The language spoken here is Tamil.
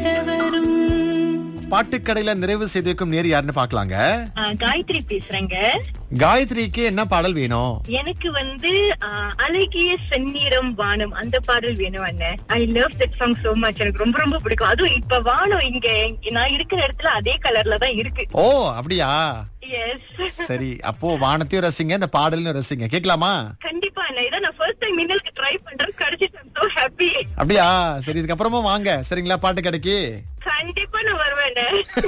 வரும் பாட்டுக்கடையில நிறைவு செய்து வைக்கும் நேர் யாருன்னு பாக்கலாங்க ஆ, காயத்ரி பேசுறேங்க காயத்ரிக்கு என்ன பாடல் வேணும் எனக்கு வந்து ஆ, அழகிய செந்நிறம் வானம் அந்த பாடல் வேணும் அண்ணன் I love that song so much எனக்கு ரொம்ப ரொம்ப பிடிக்கும் அதுவும் இப்ப வானம் இங்க நான் இருக்கிற இடத்துல அதே கலர்ல தான் இருக்கு ஓ அப்படியா எஸ் சரி அப்போ வானத்தையும் ரசிங்க இந்த பாடலையும் ரசிங்க கேட்கலாமா கண்டிப்பா அண்ணா இதான் நான் ஃபர்ஸ்ட் டைம் மின்னலுக்கு ட்ரை பண்றேன் கிடைச்சிட்டு சோ ஹாப்பி அப்படியா சரி இதுக்கப்புறமா வாங்க சரிங்களா பாட்டு கடைக்கு கண்டிப்பா நான் வருவேன் அண்ணே.